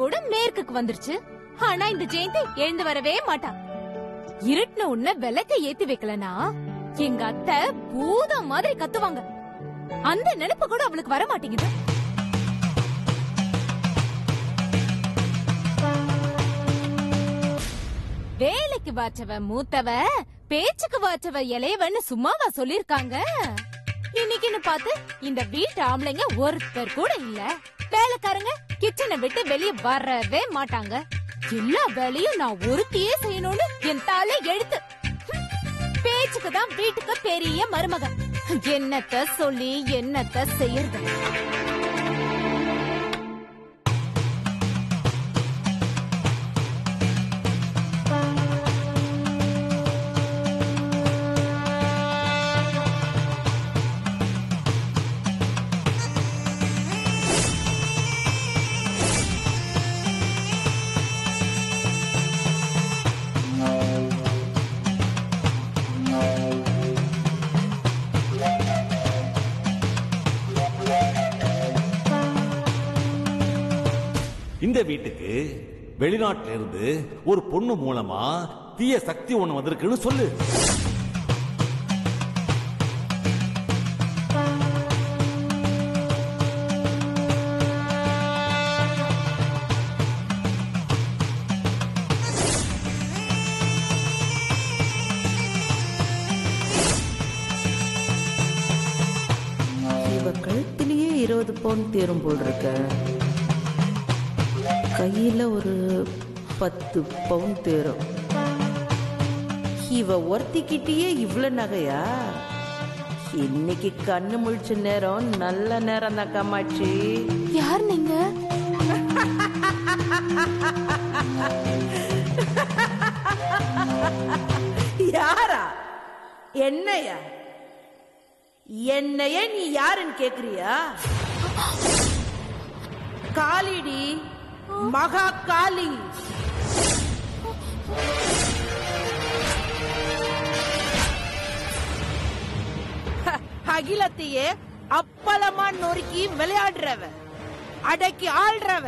கூட மேற்குக்கு வந்துருச்சு ஆனா இந்த ஜெயந்தி எழுந்து வரவே மாட்டா இருட்டுன உடனே விளக்க ஏத்தி வைக்கலனா எங்க அத்தை பூதம் மாதிரி கத்துவாங்க அந்த நினைப்பு கூட அவளுக்கு வர மாட்டேங்குது வேலைக்கு வாச்சவ மூத்தவ பேச்சுக்கு வாச்சவ இளையவன்னு சும்மாவா சொல்லிருக்காங்க இன்னைக்குன்னு பார்த்து இந்த வீட்டு ஆம்பளைங்க ஒருத்தர் கூட இல்ல வேலைக்காரங்க கிச்சனை விட்டு வெளிய வரவே மாட்டாங்க எல்லா வேலையும் நான் ஒருத்தியே செய்யணும்னு என் தலை எழுத்து ஹம். பேச்சுக்கு தான் வீட்டுக்கு பெரிய மருமக என்னத்த சொல்லி என்னத்த செய்யறது இந்த வீட்டுக்கு வெளிநாட்டுல இருந்து ஒரு பொண்ணு மூலமா தீய சக்தி ஒண்ணு வந்திருக்குன்னு சொல்லு இவ கழுத்திலேயே இருபது பவுன் தேரும் போல் இருக்க கையில ஒரு பத்து பவுன் தேரும் இவ ஒருத்திக்கிட்டயே இவ்வளவு நகையா இன்னைக்கு கண்ணு முழிச்ச நேரம் நல்ல நேரம் தான் காமாட்சி யார் நீங்க யாரா என்னையா என்னைய நீ யாருன்னு கேக்குறியா காளிடி மகா காளி ஹ, அகிலத்தையே அப்பளமா நொறுக்கி விளையாடுறவ அடக்கி ஆள்றவ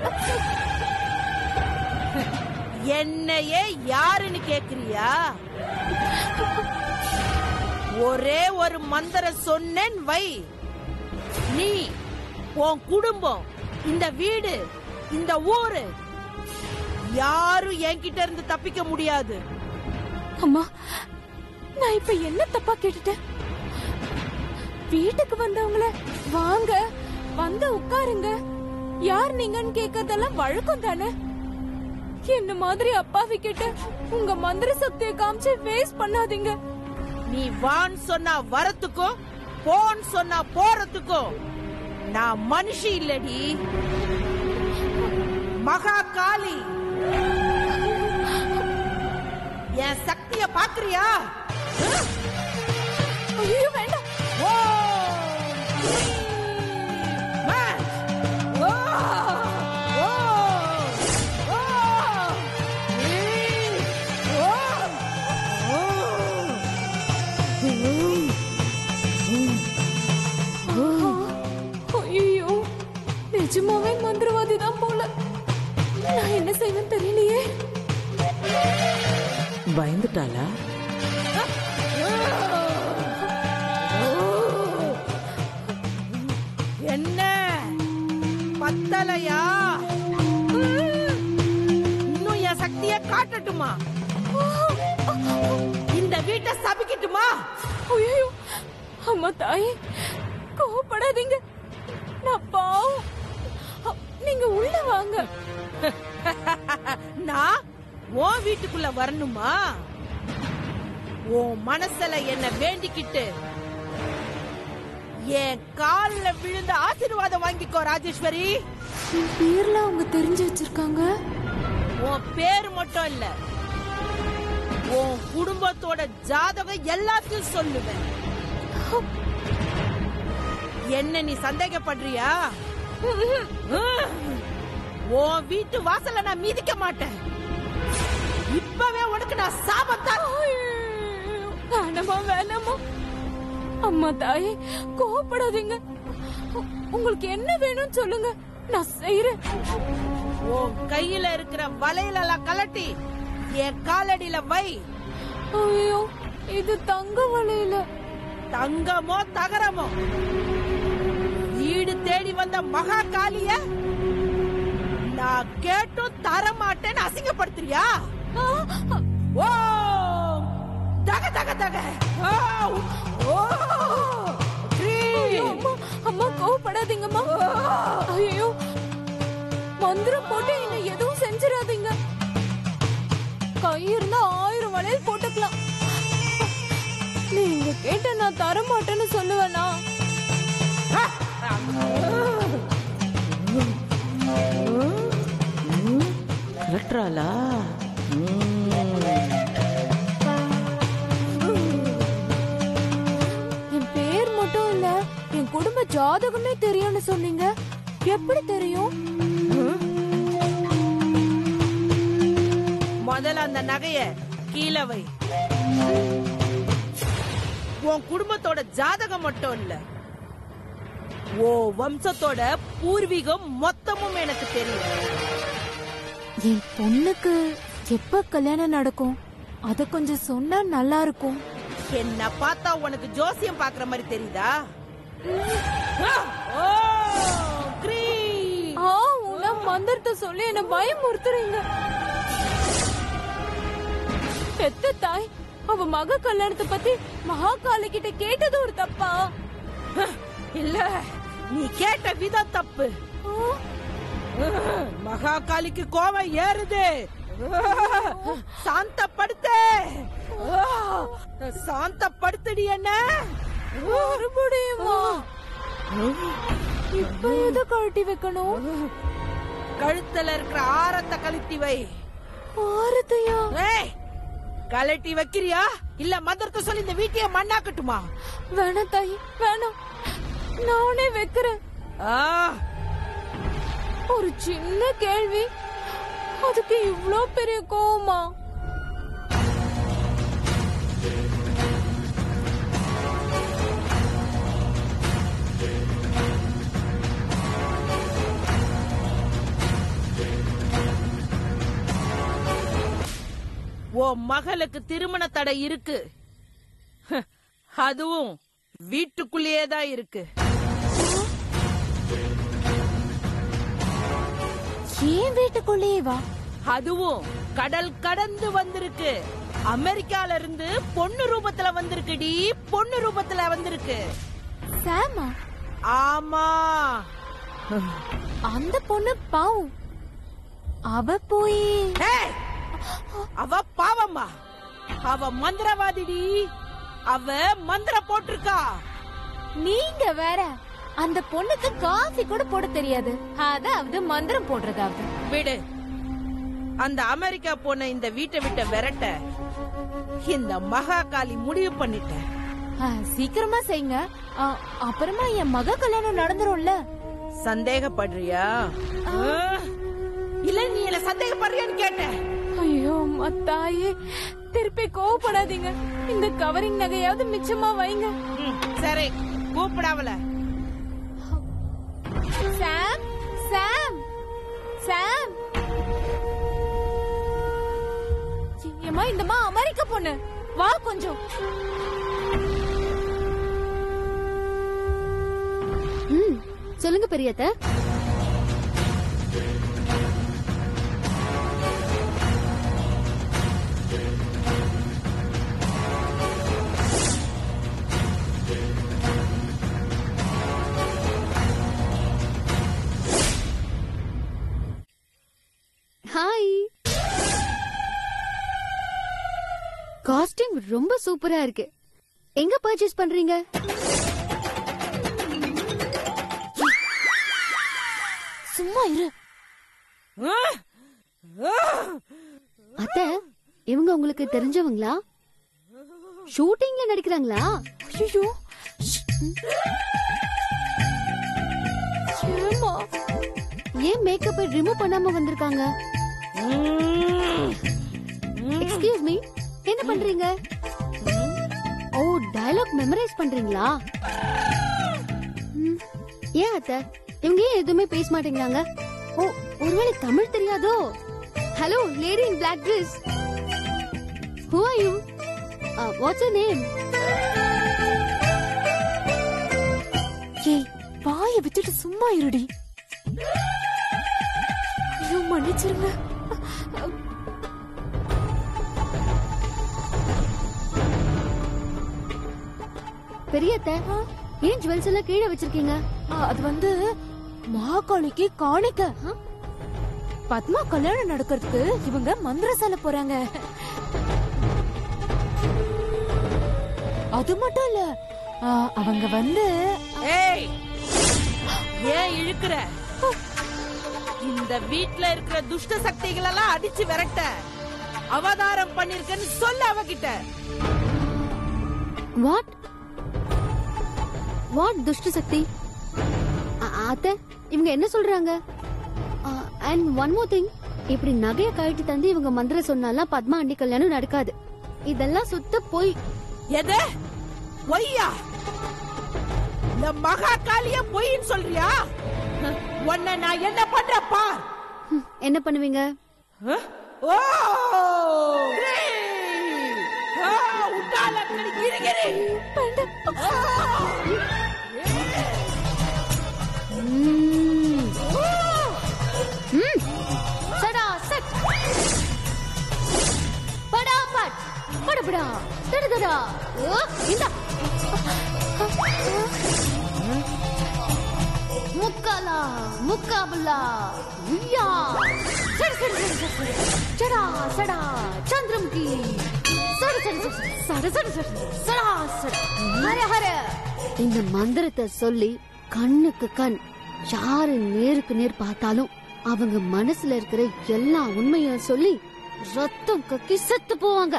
என்னையே யாருன்னு கேக்குறியா ஒரே ஒரு மந்திரம் சொன்னேன் வை நீ உன் குடும்பம் இந்த வீடு இந்த ஊரு யாரும் என்கிட்ட இருந்து தப்பிக்க முடியாது அம்மா நான் இப்ப என்ன தப்பா கேட்டுட்டேன் வீட்டுக்கு வந்தவங்கள வாங்க வந்து உட்காருங்க யார் நீங்கன்னு கேட்கறதெல்லாம் வழக்கம் தானே என்ன மாதிரி அப்பாவி கிட்ட உங்க மந்திர சக்தியை காமிச்சு வேஸ்ட் பண்ணாதீங்க நீ வான்னு சொன்னா வரத்துக்கும் போன்னு சொன்னா போறதுக்கும் நான் மனுஷி இல்லடி மகா காளி என் சக்திய பாக்குறியா ஐயோ வேண்டாம் ஐயோ நிஜமாவே மந்திரவாதி தான் போல நான் என்ன செய்வேன் தெரியலையே பயந்துட்டாளா என்ன பத்தலையா இன்னும் என் சக்திய காட்டட்டுமா இந்த வீட்டை சபிக்கட்டுமா ஐயோ அம்மா தாயே கோவப்படாதீங்க நான் பாவம் அ, நீங்க உள்ள வாங்க நான் உன் வீட்டுக்குள்ள வரணுமா உன் மனசுல என்ன வேண்டிக்கிட்டு என் கால்ல விழுந்த ஆசீர்வாதம் வாங்கிக்கோ ராஜேஸ்வரி என் பேர்ல அவங்க தெரிஞ்சு வச்சிருக்காங்க உன் பேர் மட்டும் இல்ல உன் குடும்பத்தோட ஜாதகம் எல்லாத்தையும் சொல்லுவேன் என்ன நீ சந்தேகப்படுறியா உன் வீட்டு வாசல்ல நான் மிதிக்க மாட்டேன் இப்பவே உனக்கு நான் சாபம் தரேன் வேணாமா வேணாமா அம்மா தாயே கோவப்படாதீங்க உ- உங்களுக்கு என்ன வேணும்னு சொல்லுங்க நான் செய்யறேன் உன் கையில இருக்கிற வலையில எல்லாம் கலட்டி என் காலடியில வை ஐயோ இது தங்க வலையில தங்கமோ தகரமோ வீடு தேடி வந்த மகா காளிய நான் கேட்டும் தர மாட்டேன்னு அசிங்கப்படுத்துறியா ஓ தக தக தக ஓ, ஓ, க்ரீம். அம்மா அம்மா கோவப்படாதீங்கம்மா ஐயோ மந்திரம் போட்டு என்ன எதுவும் செஞ்சிடாதீங்க கை இருந்தா ஆயிரம் வளையல் போட்டுக்கலாம் நீங்க கேட்ட நான் தர மாட்டேன்னு சொல்லுவேனா கலட்டுறாளா என் பேர் மட்டும் இல்ல என் குடும்ப ஜாதகமே தெரியும்னு சொன்னீங்க எப்படி தெரியும் முதல்ல அந்த நகைய கீழே வை உன் குடும்பத்தோட ஜாதகம் மட்டும் இல்ல ஓ வம்சத்தோட பூர்வீகம் மொத்தமும் எனக்கு தெரியும் என் பொண்ணுக்கு எப்ப கல்யாணம் நடக்கும் அத கொஞ்சம் சொன்னா நல்லா இருக்கும் என்ன பார்த்தா உனக்கு ஜோசியம் பாக்குற மாதிரி தெரியுதா ஓ, கிரீம். ஆ உன மந்திரத்தை சொல்லி என்ன பயமுறுத்துறீங்க பெத்த தாய் அவ மக கல்யாணத்தை பத்தி மகாகாளி கிட்ட கேட்டது ஒரு தப்பா இல்ல நீ கேட்ட விதம் தப்பு ஆ, மகாகாளிக்கு கோபம் ஏறுது சாந்தப்படுத்து சாந்தப்படுத்துடி என்ன மறுபடியுமா இப்ப எதை கழட்டி வைக்கணும் கழுத்துல இருக்கிற ஆரத்தை கழட்டி வை ஆரத்தையா ஏய், கழட்டி வைக்கிறியா இல்ல மந்திரத்தை சொல்லி இந்த வீட்டையே மண்ணாக்கட்டுமா வேணாம் தாய் வேணாம் நானே வைக்கிறேன் ஆ, ஒரு சின்ன கேள்வி அதுக்கு இவ்ளோ பெரிய கோவமா உன் மகளுக்கு திருமண தடை இருக்கு ஹ, அதுவும் வீட்டுக்குள்ளேயே தான் இருக்கு ஏன் வீட்டுக்குள்ளேயே வா அதுவும் கடல் கடந்து வந்திருக்கு அமெரிக்கால இருந்து பொண்ணு ரூபத்துல வந்திருக்குடி பொண்ணு ரூபத்துல வந்திருக்கு சாமா ஆமா அந்த பொண்ணு பாவம் அவ போய் ஏய், அவ பாவம்மா அவ மந்திரவாதிடி அவ மந்திரம் போட்டிருக்கா நீங்க வேற அந்த பொண்ணுக்கு காஃபி கூட போட தெரியாது அதாவது மந்திரம் போடுறதாவது விடு அந்த அமெரிக்கா பொண்ண இந்த வீட்டை விட்ட விரட்ட இந்த மகாகாளி முடிவு பண்ணிட்டேன் ஆ, சீக்கிரமா செய்யுங்க ஆ, அப்புறமா என் மக கல்யாணம் நடந்துரும்ல சந்தேகப்படுறியா ஆ? இல்ல நீ என்ன சந்தேகப்படுறியான்னு கேட்டேன் ஐயோ அம்மா தாயே திருப்பி கோவப்படாதீங்க இந்த கவரிங் நகையாவது மிச்சமா வைங்க ம், சரி கூப்பிடாவல சாம் சாம் சாம் ஏம்மா இந்தம்மா அமெரிக்க பொண்ணு வா கொஞ்சம் ம் சொல்லுங்க பெரியத்த ஹாய் காஸ்டியூம் ரொம்ப சூப்பரா இருக்கு எங்க பர்ச்சேஸ் பண்றீங்க சும்மா இரு ஆ? ஆ? அத்த இவங்க உங்களுக்கு தெரிஞ்சவங்களா ஷூட்டிங்ல நடிக்கிறாங்களா ஐயோ ஏமா ஏன் மேக்கப் ரிமூவ் பண்ணாம வந்திருக்காங்க ம். எக்ஸ்கியூஸ் மீ என்ன பண்றீங்க ஓ டயலாக் மெமரைஸ் பண்றீங்களா ம், ஏன் அத்த இவங்க ஏன் எதுவுமே பேச மாட்டேங்கிறாங்க ஓ ஒருவேளை தமிழ் தெரியாதோ hello lady in black dress who are you what's your name ஏய் வாய விட்டுட்டு சும்மா இருடி ஐயோ மன்னிச்சிருங்க பெரியத்த ஏன் ஜுவல்ஸ் எல்லாம் கீழே வச்சிருக்கீங்க ஆ, அது வந்து மகாகாளிக்கு காணிக்க ஆ? பத்மா கல்யாணம் நடக்கிறதுக்கு இவங்க மந்திரசாலை போறாங்க அது மட்டும் இல்ல ஆ, அவங்க வந்து ஏய் ஏன் இழுக்கிற இந்த வீட்ல இருக்கிற துஷ்ட சக்திகள் எல்லாம் அடிச்சு விரட்ட அவதாரம் பண்ணிருக்கேன்னு சொல்ல அவகிட்ட வாட் வாட் துஷ்ட சக்தி அ- அத்தை இவங்க என்ன சொல்றாங்க அண்ட் ஒன் மோர் திங் இப்படி நகைய கழட்டி தந்து இவங்க மந்திரம் சொன்னாலாம் பத்மா அண்டி கல்யாணம் நடக்காது இதெல்லாம் சுத்த போய் எது பொய்யா இந்த மகா காளிய பொய்ன்னு சொல்றியா உன்னை நான் என்ன பண்ற பார் என்ன பண்ணுவீங்க அஹ்? ஓ கிரீ! ஆ, உன்னால அக்கடி கிரிகிரி. ஆ! ம்ம். ம். சடா சட் படா பட் படபடா தடதடா ஓ இந்த முக்காலா முக்காபுல்லா உய்யா சட சட சட சட சடா சடா சந்திரமுகி சட சட சட சட சட சட சடா சட ஹர ஹர இந்த மந்திரத்தை சொல்லி கண்ணுக்கு கண் யாரு நேருக்கு நேர் பார்த்தாலும் அவங்க மனசுல இருக்கிற எல்லா உண்மையும் சொல்லி ரத்தம் கக்கி செத்து போவாங்க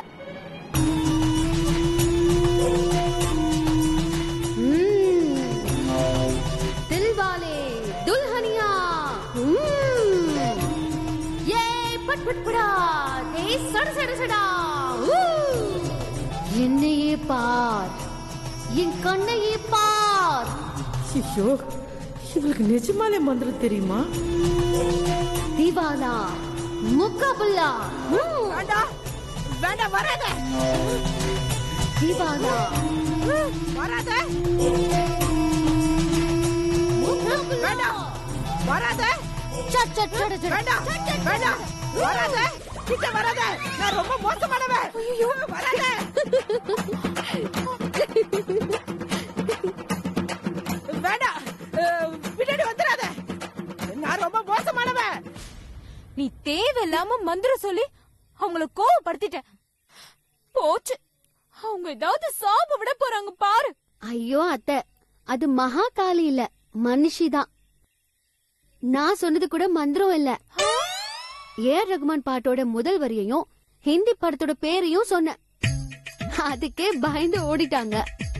ம்ம். தில்வாலே துல்ஹனியா ம்ம். ஏ பட் பட் படா ஏ சட சட சடா ஊ. என்னையே பார் என் கண்ணையே பார் ஐயோ இவளுக்கு நிஜமாலே மந்திரம் தெரியுமா திவாலா முக்காபுல்லா ம். வேண்டாம் வேண்டாம் வராத திவாலா வராத முக்காபுல்லா வேண்டாம் வராத சட் சட் சட சட வேண்டாம் வேண்டாம் வராத கிட்ட வராத நான் ரொம்ப மோசமானவன் ஐயோ வராத வேண்டாம் அஹ், பின்னாடி வந்துடாத நான் ரொம்ப மோசமானவன் நீ தேவையில்லாம மந்திரம் சொல்லி அவங்கள கோவப்படுத்திட்ட போச்சு அவங்க ஏதாவது சாப விட போறாங்க பாரு ஐயோ அத்தை அது மகாகாளி இல்ல மனுஷிதான் நான் சொன்னது கூட மந்திரம் இல்ல ஏஆர் ரகுமான் பாட்டோட முதல் வரியையும் ஹிந்தி படத்தோட பேரையும் சொன்னேன் அதுக்கே பயந்து ஓடிட்டாங்க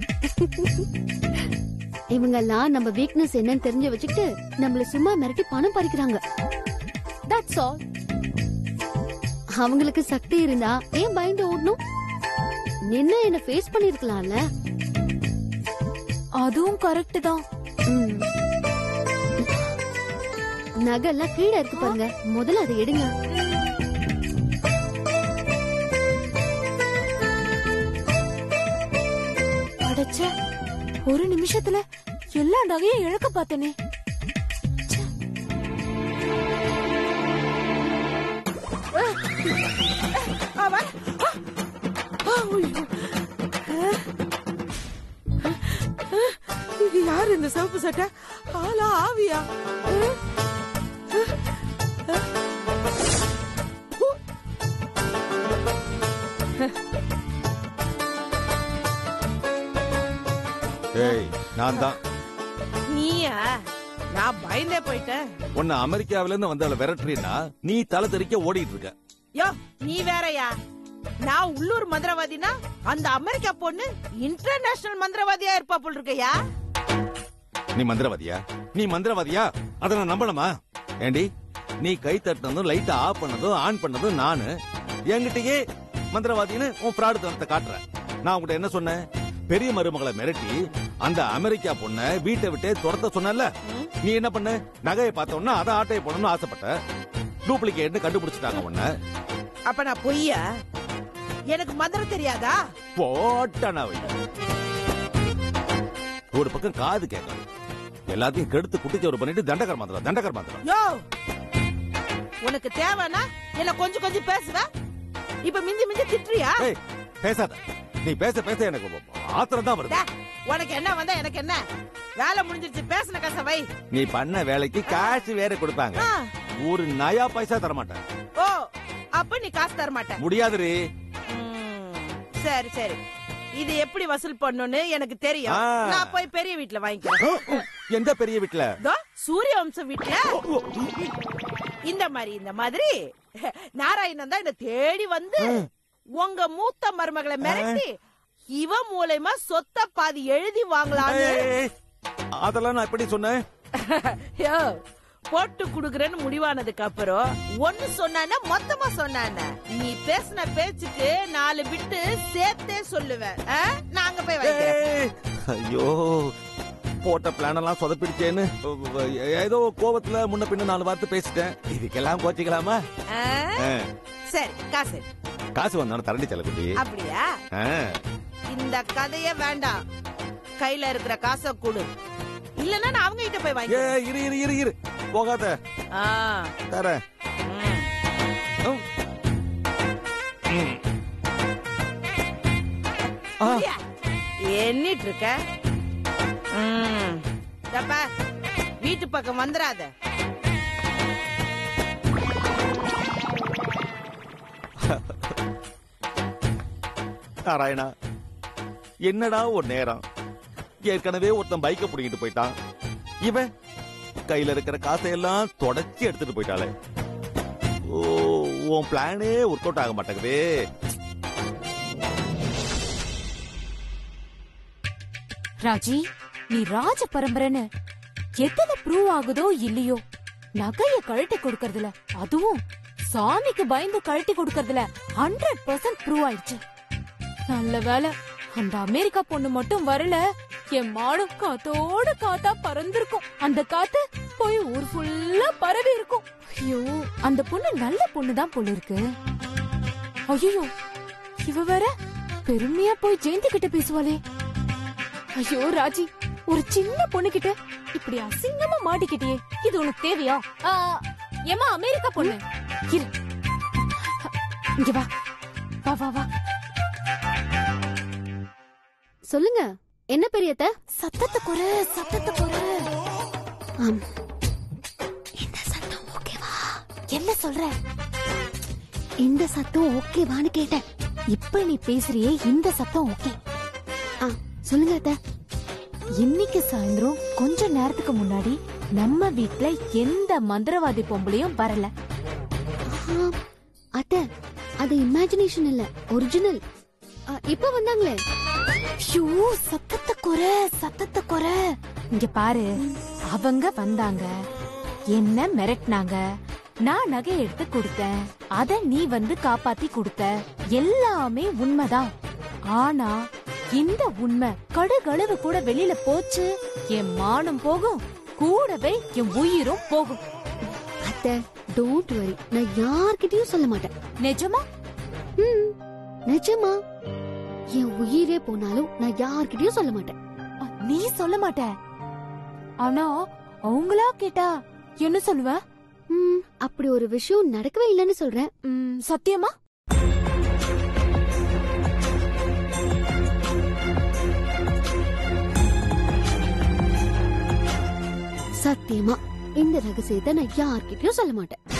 இவங்கெல்லாம் நம்ம வீக்னஸ் என்னன்னு தெரிஞ்சு வச்சுக்கிட்டு நம்மள சும்மா மிரட்டி பணம் பறிக்கிறாங்க தட்ஸ் ஆல் அவங்களுக்கு சக்தி இருந்தா ஏன் பயந்து ஓடணும் நின்னு என்ன ஃபேஸ் பண்ணிருக்கலாம்ல அதுவும் கரெக்ட் தான் ம். நகைலாம் கீழே இருக்கு பாருங்க முதல்ல அதை எடுங்க அடச்ச ஒரு நிமிஷத்துல எல்லா நகையும் இழக்க பார்த்தனே அவன் இது யாரு இந்த சிவப்பு சட்டை ஆளா ஆவியா ஏய் நான் தான் நீயா நான் பயந்தே போயிட்டேன் உன்னை அமெரிக்காவில இருந்து வந்தவள விரட்டுறீன்னா நீ தலை தெறிக்க ஓடிட்டு இருக்க யோ நீ வேறயா நான் உள்ளூர் மந்திரவாதினா அந்த அமெரிக்கா பொண்ணு இன்டர்நேஷனல் மந்திரவாதியா இருப்பா போல் இருக்கையா நீ மந்திரவாதியா நீ மந்திரவாதியா அத நான் நம்பணுமா ஏண்டி நீ கை தட்டினதும் லைட்டை ஆஃப் பண்ணதும் ஆன் பண்ணதும் நானு என்கிட்டயே மந்திரவாதின்னு உன் பிராடு தனத்தை காட்டுற நான் உன்கிட்ட என்ன சொன்னேன் பெரிய மருமகளை மிரட்டி அந்த அமெரிக்கா பொண்ண வீட்டை விட்டே துரத்த சொன்னல நீ என்ன பண்ண நகையை பார்த்த உடனே அதை ஆட்டையை போடணும்னு ஆசைப்பட்ட டூப்ளிகேட்னு கண்டுபிடிச்சிட்டாங்க உன்ன அப்ப நான் பொய்யா எனக்கு மந்திரம் தெரியாதா போட்டானா வை ஒரு பக்கம் காது கேட்கணும் எல்லாத்தையும் கெடுத்து குட்டிச்சோறு பண்ணிட்டு தண்டகர் மாத்திரம் தண்டகர் மாத்திரம் யோ உனக்கு தேவைன்னா என்ன கொஞ்சம் கொஞ்சம் பேசுவ இப்ப மிஞ்சி மிஞ்சி திட்டுறியா ஏய் பேசாத நீ பேச பேச எனக்கு ஆத்திரம் தான் வருது டே, உனக்கு என்ன வந்தா எனக்கு என்ன வேலை முடிஞ்சிருச்சு பேசின கச வை நீ பண்ண வேலைக்கு காசு வேற கொடுப்பாங்க ஆ, ஒரு நயா பைசா தர மாட்டேன் ஓ அப்ப நீ காசு தர மாட்ட முடியாதுரி ம், சரி சரி இது எப்படி வசூல் பண்ணணும்னு எனக்கு தெரியும் ஆ. நான் போய் பெரிய வீட்டுல வாங்கிக்கிறேன் எந்த பெரிய வீட்டுல இதோ, சூரிய வம்சம் வீட்டுல இந்த மாதிரி இந்த மாதிரி நாராயணன் தான் என்ன தேடி வந்து உங்க மூத்த மருமகளை மிரட்டி இவ மூலயமா சொத்த பாதி எழுதி வாங்கலான்னு ஏய், அதெல்லாம் நான் எப்படி சொன்னேன் யோ, போட்டு குடுக்கறேன்னு முடிவானதுக்கு அப்புறம் ஒண்ணு சொன்னான மொத்தமா சொன்னான நீ பேசின பேச்சுக்கு நாலு விட்டு சேர்த்தே சொல்லுவேன் ஆ? நான் அங்க போய் வைக்கிறேன் ஏய், ஐயோ போட்ட பிளான் எல்லாம் சொதப்பிடுச்சேன்னு ஏதோ கோவத்துல முன்ன பின்ன நாலு வார்த்தை பேசிட்டேன் இதுக்கெல்லாம் கோச்சிக்கலாமா ஆ? ஆ, சரி காசு காசு வந்தாலும் தரண்டி செல்லக்குட்டி அப்படியா ஆ, இந்த கதையே வேண்டாம் கையில இருக்கிற காசை கொடு இல்லன்னா நான் அவங்க கிட்ட போய் ஏ வாங்கிக்கிறேன் இரு இரு இரு இரு போகாத ஆ, தரேன் ம். ம். ம். ஆ, இல்லையா? எண்ணிட்டு இருக்க ம். இதப்பா, வீட்டு பக்கம் வந்துடாத நாராயணா என்னடா ஒரு நேரம் ஏற்கனவே ஒருத்தன் பைக்க புடிங்கிட்டு போயிட்டான் இவன் கையில இருக்கிற காசையெல்லாம் தொடச்சி எடுத்துட்டு போயிட்டாளே ஓ உன் பிளானே ஒர்க் அவுட் ஆக மாட்டேங்குதே ராஜி நீ ராஜ பரம்பரைன்னு எத்தனை ப்ரூவ் ஆகுதோ இல்லையோ நகைய கழட்டி கொடுக்கறதுல அதுவும் சாமிக்கு பயந்து கழட்டி கொடுக்கறதுல ஹண்ட்ரட் பர்சன்ட் ப்ரூவ் ஆயிடுச்சு நல்ல வேளை அந்த அமெரிக்கா பொண்ணு மட்டும் வரல என் மாடும் காத்தோட காத்தா பறந்திருக்கும் அந்த காத்து போய் ஊர் ஃபுல்லா பரவி இருக்கும் ஐயோ அந்த பொண்ணு நல்ல பொண்ணு தான் போல இருக்கு ஐயோ இவ வேற பெருமையா போய் ஜெயந்தி கிட்ட பேசுவாளே ஐயோ ராஜி ஒரு சின்ன பொண்ணு கிட்ட இப்படி அசிங்கமா மாட்டிக்கிட்டியே இது உனக்கு தேவையா ஆ, ஏம்மா அமெரிக்கா பொண்ணு இரு இங்க வா வா வா வா சொல்லுங்க என்ன பெரியத்த சத்தத்தை குறை சத்தத்தை குறை ஆம். இந்த சத்தம் ஓகேவா என்ன சொல்ற இந்த சத்தம் ஓகேவான்னு கேட்டேன் இப்ப நீ பேசுறியே இந்த சத்தம் ஓகே ஆ சொல்லுங்க அத்த இன்னைக்கு சாயந்தரம் கொஞ்ச நேரத்துக்கு முன்னாடி நம்ம வீட்ல எந்த மந்திரவாதி பொம்பளையும் வரல ஆ, அத்த அது இமேஜினேஷன் இல்ல ஒரிஜினல் இப்ப வந்தாங்களே ஐயோ சத்தத்தை குறை சத்தத்தை குறை இங்க பாரு அவங்க வந்தாங்க என்ன மிரட்டினாங்க நான் நகை எடுத்து கொடுத்தேன் அத நீ வந்து காப்பாத்தி கொடுத்த எல்லாமே உண்மைதான் ஆனா இந்த உண்மை கடுகளவு கூட வெளியில போச்சு என் மானம் போகும் கூடவே என் உயிரும் போகும் அத்த டோன்ட் வரி நான் யார்கிட்டயும் சொல்ல மாட்டேன் நிஜமா ம், நிஜமா என் உயிரே போனாலும் நான் யார்கிட்டயும் சொல்ல மாட்டேன் அ, நீ சொல்ல மாட்ட ஆனா அவங்களா கேட்டா என்ன சொல்லுவ ம், அப்படி ஒரு விஷயம் நடக்கவே இல்லைன்னு சொல்றேன் ம், சத்தியமா சத்தியமா இந்த ரகசியத்தை நான் யார்கிட்டயும் சொல்ல மாட்டேன்